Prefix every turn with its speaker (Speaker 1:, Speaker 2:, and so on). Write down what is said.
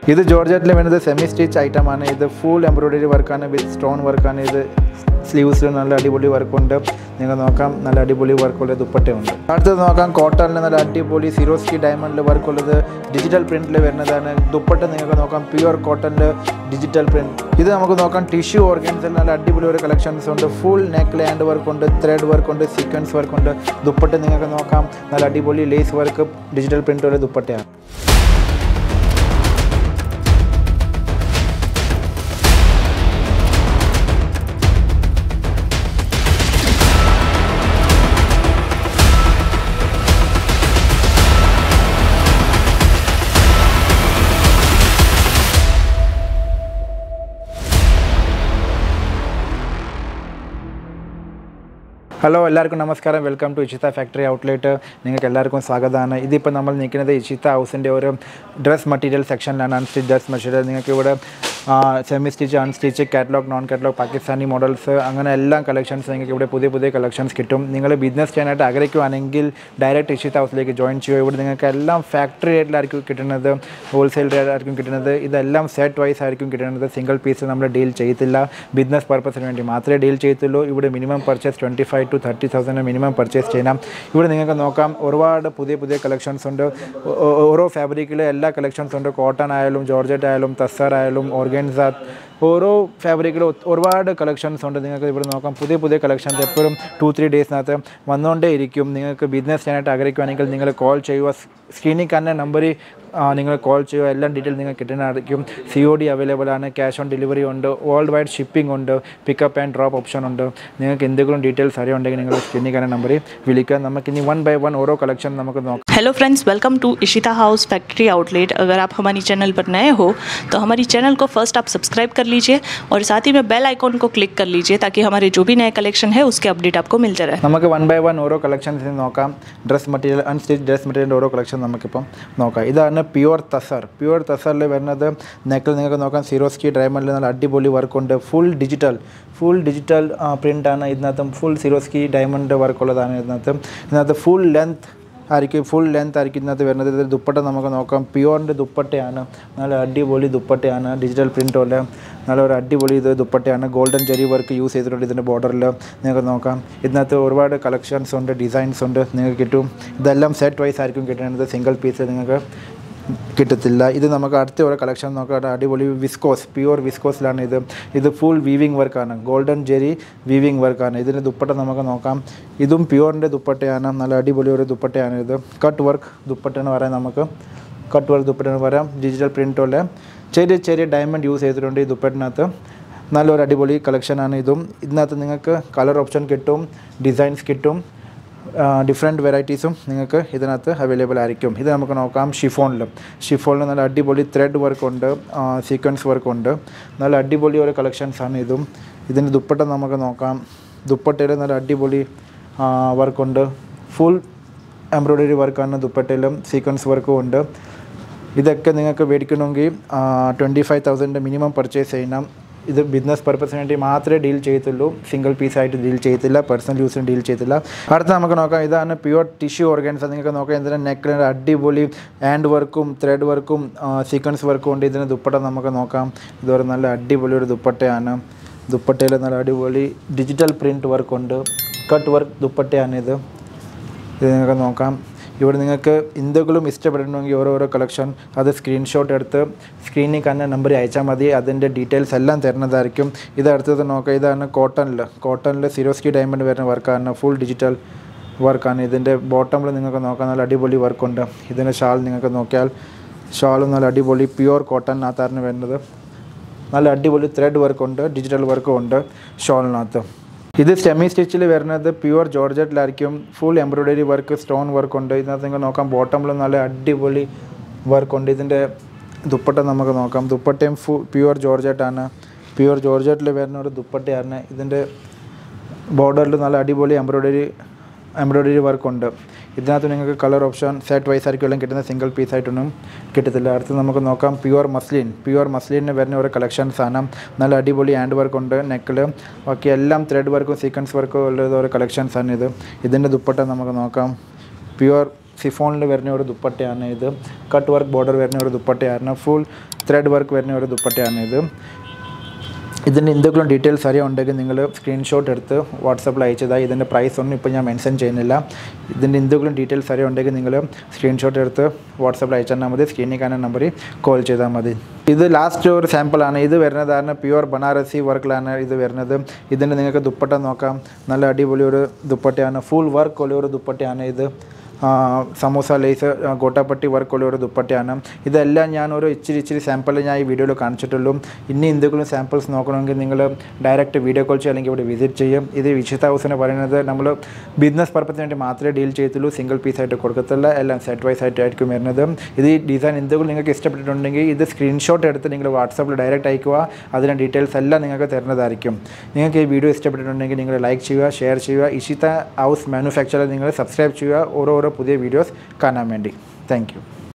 Speaker 1: ഇത് ജോർജറ്റിൽ വരുന്നത് semi stitch ഐറ്റമാണ് ഇത് ഫുൾ എംബ്രോയിഡറി വർക്കാണ് വിത്ത് സ്റ്റോൺ വർക്കാണ് ഇത് സ്ലീവ്സിൽ നല്ല അടിപൊളി വർക്കുണ്ട് നിങ്ങൾ നോക്കാം നല്ല അടിപൊളി വർക്കുള്ള ദുപ്പട്ടയുണ്ട് അടുത്തത് നോക്കാം കോട്ടണിൽ നല്ല അടിപൊളി സിറോസ്കി ഡയമണ്ടിൽ വർക്കുള്ളത് ഡിജിറ്റൽ പ്രിൻറ്റിൽ വരുന്നതാണ് ദുപ്പട്ട നിങ്ങൾക്ക് നോക്കാം പ്യുവർ കോട്ടണിൽ ഡിജിറ്റൽ പ്രിൻറ്റ് ഇത് നമുക്ക് നോക്കാം ടിഷ്യൂ ഓർഗൻസിൽ നല്ല അടിപൊളി ഒരു കളക്ഷൻസ് ഉണ്ട് ഫുൾ നെക്ക് ലാൻഡ് വർക്ക് ഉണ്ട് ത്രെഡ് വർക്ക് ഉണ്ട് സീക്വൻസ് വർക്ക് ഉണ്ട് ദുപ്പട്ട നിങ്ങൾക്ക് നോക്കാം നല്ല അടിപൊളി ലേസ് വർക്ക് ഡിജിറ്റൽ പ്രിൻറ്റുള്ള ദുപ്പട്ടയാണ് ഹലോ എല്ലാവർക്കും നമസ്കാരം welcome to Ishita factory outlet നിങ്ങൾക്ക് എല്ലാവർക്കും സ്വാഗതമാണ് ഇതിപ്പോൾ നമ്മൾ നിൽക്കുന്നത് ഇഷിത ഹൗസിൻ്റെ ഒരു ഡ്രസ് മെറ്റീരിയൽ സെക്ഷനിലാണ് അൺസ്റ്റിച്ച് ഡ്രസ് മെറ്റീരിയൽ നിങ്ങൾക്ക് ഇവിടെ semi stitch unstitch catalogue non catalogue Pakistani models അങ്ങനെ എല്ലാ കളക്ഷൻസ് നിങ്ങൾക്ക് ഇവിടെ പുതിയ പുതിയ കളക്ഷൻസ് കിട്ടും നിങ്ങൾ ബിസിനസ് ചെയ്യാനായിട്ട് ആഗ്രഹിക്കുകയാണെങ്കിൽ ഡയറക്റ്റ് ഇഷിത ഹൗസിലേക്ക് ജോയിൻ ചെയ്യുക ഇവിടെ നിങ്ങൾക്ക് എല്ലാം ഫാക്ടറി റേറ്റിലായിരിക്കും കിട്ടുന്നത് ഹോൾസെയിൽ റേറ്റിലായിരിക്കും കിട്ടുന്നത് ഇതെല്ലാം സെറ്റ് വൈസ് ആയിരിക്കും കിട്ടുന്നത് സിംഗിൾ പീസ് നമ്മൾ ഡീൽ ചെയ്യത്തില്ല ബിസിനസ് പർപ്പസിന് വേണ്ടി മാത്രമേ ഡീൽ ചെയ്യത്തുള്ളൂ ഇവിടെ minimum purchase twenty five to thirty thousand minimum purchase ചെയ്യണം ഇവിടെ നിങ്ങൾക്ക് നോക്കാം ഒരുപാട് പുതിയ പുതിയ കളക്ഷൻസ് ഉണ്ട് ഓ- ഓ- ഓരോ ഫാബ്രിക്കിൽ എല്ലാ കളക്ഷൻസ് ഉണ്ട് കോട്ടൺ ആയാലും ജോർജറ്റ് ആയാലും തസ്സർ ആയാലും ഓർഗൻസ ഓരോ ഫാബ്രിക്കിലും ഒരുപാട് കളക്ഷൻസ് ഉണ്ട് നിങ്ങൾക്ക് ഇവിടെ നോക്കാം പുതിയ പുതിയ കളക്ഷൻസ് എപ്പോഴും ടു ത്രീ ഡേയ്സിനകത്ത് വന്നുകൊണ്ടേ ഇരിക്കും നിങ്ങൾക്ക് ബിസിനസ് ചെയ്യാനായിട്ട് ആഗ്രഹിക്കുകയാണെങ്കിൽ നിങ്ങൾ കോൾ ചെയ്യുക സ്ക്രീനിൽ കാണുന്ന നമ്പറിൽ നിങ്ങൾ കോൾ ചെയ്യുക എല്ലാം ഡീറ്റെയിൽ നിങ്ങൾക്ക് കിട്ടുന്നതായിരിക്കും സി ഒ ഡി അവൈലബിൾ ആണ് ക്യാഷ് ഓൺ ഡെലിവറി ഉണ്ട് വേൾഡ് വൈഡ് ഷിപ്പിംഗ് ഉണ്ട് പിക്കപ്പ് ആൻഡ് ഡ്രോപ്പ് ഓപ്ഷൻ ഉണ്ട് നിങ്ങൾക്ക് എന്തെങ്കിലും ഡീറ്റെയിൽസ് അറിയുണ്ടെങ്കിൽ നിങ്ങൾ സ്ക്രീനിൽ കാണുന്ന നമ്പറിൽ വിളിക്കുക നമുക്ക് ഇനി വൺ ബൈ വൺ ഓരോ കളക്ഷൻ നമുക്ക് നോക്കാം
Speaker 2: hello friends welcome to Ishita house factory outlet अगर आप हमारी चैनल पर नए हो तो हमारी चैनल को फर्स्ट आप सब्सक्राइब कर लीजिए और साथ ही में बेल आइकॉन को क्लिक कर लीजिए ताकि हमारे जो भी नए कलेक्शन है उसके अपडेट आपको मिलते रहे
Speaker 1: നമുക്ക് വൺ ബൈ വൺ ഓരോ കളക്ഷൻസ് നോക്കാം ഡ്രസ് മെറ്റീരിയൽ അൺസ്റ്റിച്ച് ഡ്രസ് മെറ്റീരിയലിൻ്റെ ഓരോ കളക്ഷൻ നമുക്കിപ്പം നോക്കാം ഇതാണ് പ്യുവർ തസർ പ്യുവർ തസറിൽ വരുന്നത് നെക്കിൽ നിങ്ങൾക്ക് നോക്കാം സിറോസ്കി ഡയമണ്ടിൽ നല്ല അടിപൊളി വർക്കുണ്ട് ഫുൾ ഡിജിറ്റൽ ഫുൾ ഡിജിറ്റൽ പ്രിൻ്റാണ് ഇതിനകത്ത് ഫുൾ സിറോസ്കി ഡയമണ്ട് വർക്കുള്ളതാണ് ഇതിനകത്ത് ഇതിനകത്ത് ഫുൾ ലെങ്ത് ആയിരിക്കും ഫുൾ ലെങ്ത് ആയിരിക്കും ഇതിനകത്ത് വരുന്നത് ഇത് ദുപ്പട്ട നമുക്ക് നോക്കാം പ്യുവറിൻ്റെ ദുപ്പട്ടയാണ് നല്ല അടിപൊളി ദുപ്പട്ടയാണ് ഡിജിറ്റൽ പ്രിൻ്റ് പോലെ നല്ല ഒരു അടിപൊളി ഇത് ദുപ്പട്ടയാണ് ഗോൾഡൻ ജെറി വർക്ക് യൂസ് ചെയ്തിട്ടുണ്ട് ഇതിൻ്റെ ബോർഡറിൽ നിങ്ങൾക്ക് നോക്കാം ഇതിനകത്ത് ഒരുപാട് കളക്ഷൻസ് ഉണ്ട് ഡിസൈൻസ് ഉണ്ട് നിങ്ങൾക്ക് കിട്ടും ഇതെല്ലാം സെറ്റ് വൈസ് ആയിരിക്കും കിട്ടുന്നത് സിംഗിൾ പീസ് നിങ്ങൾക്ക് കിട്ടത്തില്ല ഇത് നമുക്ക് അടുത്ത ഒരു കളക്ഷൻ നോക്കാം അടിപൊളി വിസ്കോസ് പ്യുവർ വിസ്കോസിലാണ് ഇത് ഇത് ഫുൾ വീവിങ് വർക്കാണ് ഗോൾഡൻ ജെറി വീവിങ് വർക്കാണ് ഇതിൻ്റെ ദുപ്പട്ട നമുക്ക് നോക്കാം ഇതും പ്യുവറിൻ്റെ ദുപ്പട്ടയാണ് നല്ല അടിപൊളി ഒരു ദുപ്പട്ടയാണ് ഇത് കട്ട് വർക്ക് ദുപ്പട്ട എന്ന് പറയാം നമുക്ക് കട്ട് വർക്ക് ദുപ്പട്ട എന്ന് പറയാം ഡിജിറ്റൽ പ്രിൻ്റുള്ള ചെറിയ ചെറിയ ഡയമണ്ട് യൂസ് ചെയ്തിട്ടുണ്ട് ഈ ദുപ്പട്ടിനകത്ത് നല്ലൊരു അടിപൊളി കളക്ഷനാണ് ഇതും ഇതിനകത്ത് നിങ്ങൾക്ക് കളർ ഓപ്ഷൻ കിട്ടും ഡിസൈൻസ് കിട്ടും ഡിഫറെൻറ്റ് വെറൈറ്റീസും നിങ്ങൾക്ക് ഇതിനകത്ത് അവൈലബിൾ ആയിരിക്കും ഇത് നമുക്ക് നോക്കാം ഷിഫോണിലും ഷിഫോണിൽ നല്ല അടിപൊളി ത്രെഡ് വർക്ക് ഉണ്ട് സീക്വൻസ് വർക്ക് ഉണ്ട് നല്ല അടിപൊളി ഒരു കളക്ഷൻസാണ് ഇതും ഇതിൻ്റെ ദുപ്പട്ട നമുക്ക് നോക്കാം ദുപ്പട്ടയിൽ നല്ല അടിപൊളി വർക്കുണ്ട് ഫുൾ എംബ്രോയ്ഡറി വർക്കാണ് ദുപ്പട്ടയിലും സീക്വൻസ് വർക്കും ഉണ്ട് ഇതൊക്കെ നിങ്ങൾക്ക് മേടിക്കണമെങ്കിൽ twenty five thousand minimum purchase ചെയ്യണം ഇത് ബിസിനസ് പർപ്പസിന് വേണ്ടി മാത്രമേ ഡീൽ ചെയ്യത്തുള്ളൂ സിംഗിൾ പീസായിട്ട് ഡീൽ ചെയ്യത്തില്ല പേഴ്സണൽ യൂസിന് ഡീൽ ചെയ്യത്തില്ല അടുത്ത നമുക്ക് നോക്കാം ഇതാണ് പ്യുവർ ടിഷ്യൂ ഓർഗൻസ് നിങ്ങൾക്ക് നോക്കാം ഇതിൻ്റെ നെക്കിൽ അടിപൊളി ഹാൻഡ് വർക്കും ത്രെഡ് വർക്കും സീക്വൻസ് വർക്കും ഉണ്ട് ഇതിന് ദുപ്പട്ട നമുക്ക് നോക്കാം ഇതൊരു നല്ല അടിപൊളി ഒരു ദുപ്പട്ടയാണ് ദുപ്പട്ടയിൽ നല്ല അടിപൊളി ഡിജിറ്റൽ പ്രിൻറ്റ് വർക്കുണ്ട് കട്ട് വർക്ക് ദുപ്പട്ടയാണിത് ഇത് നിങ്ങൾക്ക് നോക്കാം ഇവിടെ നിങ്ങൾക്ക് എന്തെങ്കിലും ഇഷ്ടപ്പെടണമെങ്കിൽ ഓരോരോ കളക്ഷൻ അത് സ്ക്രീൻഷോട്ട് എടുത്ത് സ്ക്രീനിൽ കാണുന്ന നമ്പർ അയച്ചാൽ മതി അതിൻ്റെ ഡീറ്റെയിൽസ് എല്ലാം തരുന്നതായിരിക്കും ഇത് അടുത്തത് നോക്കാം ഇതാണ് കോട്ടണിൽ കോട്ടണിൽ സിറോസ്കി ഡയമണ്ട് വരുന്ന വർക്കാണ് ഫുൾ ഡിജിറ്റൽ വർക്കാണ് ഇതിൻ്റെ ബോട്ടമിൽ നിങ്ങൾക്ക് നോക്കാം നല്ല അടിപൊളി വർക്കുണ്ട് ഇതിൻ്റെ ഷാൾ നിങ്ങൾക്ക് നോക്കിയാൽ ഷാളും നല്ല അടിപൊളി പ്യുവർ കോട്ടണിനകത്താണ് വരുന്നത് നല്ല അടിപൊളി ത്രെഡ് വർക്കുണ്ട് ഡിജിറ്റൽ വർക്കും ഉണ്ട് ഷോളിനകത്ത് ഇത് സെമി സ്റ്റിച്ചിൽ വരുന്നത് പ്യുവർ ജോർജറ്റിലായിരിക്കും full embroidery work stone work ഉണ്ട് ഇതിനകത്ത് നിങ്ങൾ നോക്കാം ബോട്ടമിലും നല്ല അടിപൊളി വർക്കുണ്ട് ഇതിൻ്റെ ദുപ്പട്ട നമുക്ക് നോക്കാം ദുപ്പട്ടയും ഫു പ്യുവർ ജോർജറ്റാണ് പ്യുവർ ജോർജറ്റിൽ വരുന്ന ഒരു ദുപ്പട്ടയാണ് ഇതിൻ്റെ ബോർഡറിൽ നല്ല അടിപൊളി എംബ്രോയ്ഡറി എംബ്രോയ്ഡറി വർക്കുണ്ട് ഇതിനകത്ത് നിങ്ങൾക്ക് കളർ ഓപ്ഷൻ സെറ്റ് വൈസ് ആയിരിക്കും എല്ലാം കിട്ടുന്ന സിംഗിൾ പീസ് ആയിട്ടൊന്നും കിട്ടത്തില്ല അടുത്ത് നമുക്ക് നോക്കാം പ്യുവർ മസ്ലിൻ പ്യുവർ മസ്ലിന് വരുന്ന ഒരു കളക്ഷൻസ് ആണ് നല്ല അടിപൊളി ഹാൻഡ് വർക്ക് ഉണ്ട് നെക്കിൽ ബാക്കി എല്ലാം ത്രെഡ് വർക്കും സീക്വൻസ് വർക്കും ഉള്ള ഒരു കളക്ഷൻസ് ആണ് ഇത് ഇതിൻ്റെ ദുപ്പട്ട നമുക്ക് നോക്കാം പ്യുവർ സിഫോണിൽ വരുന്ന ഒരു ദുപ്പട്ടയാണ് ഇത് കട്ട് വർക്ക് ബോർഡർ വരുന്ന ഒരു ദുപ്പട്ടയാണ് ഫുൾ ത്രെഡ് വർക്ക് വരുന്ന ഒരു ദുപ്പട്ടയാണ് ഇത് ഇതിൻ്റെ എന്തെങ്കിലും ഡീറ്റെയിൽസ് അറിയാമുണ്ടെങ്കിൽ നിങ്ങൾ സ്ക്രീൻഷോട്ട് എടുത്ത് വാട്സപ്പിൽ അയച്ചതായി ഇതിൻ്റെ പ്രൈസ് ഒന്നും ഇപ്പോൾ ഞാൻ മെൻഷൻ ചെയ്യുന്നില്ല ഇതിൻ്റെ എന്തെങ്കിലും ഡീറ്റെയിൽസ് അറിയാമുണ്ടെങ്കിൽ നിങ്ങൾ സ്ക്രീൻഷോട്ട് എടുത്ത് വാട്സപ്പിൽ അയച്ചാൽ മതി സ്ക്രീനിൽ കാണുന്ന നമ്പറിൽ കോൾ ചെയ്താൽ മതി ഇത് ലാസ്റ്റ് ഒരു സാമ്പിളാണ് ഇത് വരുന്നതാണ് പ്യുവർ ബനാറസി വർക്കിലാണ് ഇത് വരുന്നത് ഇതിൻ്റെ നിങ്ങൾക്ക് ദുപ്പട്ട നോക്കാം നല്ല അടിപൊളി ഒരു ദുപ്പട്ടയാണ് ഫുൾ വർക്ക് ഉള്ള ഒരു ദുപ്പട്ടയാണ് ഇത് ആ, സമോസ ലേസ് ആ, ഗോട്ടാപ്പട്ടി വർക്കുള്ള ഒരു ദുപ്പട്ടയാണ് ഇതെല്ലാം ഞാൻ ഒരു ഇച്ചിരി ഇച്ചിരി സാമ്പിൾ ഞാൻ ഈ വീഡിയോയിൽ കാണിച്ചിട്ടുള്ളൂ ഇനി എന്തെങ്കിലും സാമ്പിൾസ് നോക്കണമെങ്കിൽ നിങ്ങൾ ഡയറക്റ്റ് വീഡിയോ കോൾ ചെയ്യുക അല്ലെങ്കിൽ ഇവിടെ വിസിറ്റ് ചെയ്യും ഇത് വിശിത ഹൗസ് എന്ന് പറയുന്നത് നമ്മൾ ബിസിനസ് പർപ്പസിന് വേണ്ടി മാത്രമേ ഡീൽ ചെയ്യത്തുള്ളൂ സിംഗിൾ പീസ് ആയിട്ട് കൊടുക്കത്തില്ല എല്ലാം സെറ്റ് വൈസ് ആയിട്ടായിരിക്കും വരുന്നത് ഇത് ഈ ഡിസൈൻ എന്തെങ്കിലും നിങ്ങൾക്ക് ഇഷ്ടപ്പെട്ടിട്ടുണ്ടെങ്കിൽ ഇത് സ്ക്രീൻഷോട്ട് എടുത്ത് നിങ്ങൾ വാട്സാപ്പിൽ ഡയറക്റ്റ് അയക്കുക അതിൻ്റെ ഡീറ്റെയിൽസ് എല്ലാം നിങ്ങൾക്ക് തരുന്നതായിരിക്കും നിങ്ങൾക്ക് ഈ വീഡിയോ ഇഷ്ടപ്പെട്ടിട്ടുണ്ടെങ്കിൽ നിങ്ങൾ ലൈക്ക് ചെയ്യുക ഷെയർ ചെയ്യുക ഇഷിത ഹൗസ് മാനുഫാക്ചറർ നിങ്ങൾ സബ്സ്ക്രൈബ് ചെയ്യുക ഓരോ ഓരോ പുതിയ വീഡിയോസ് കാണാൻ വേണ്ടി താങ്ക് യു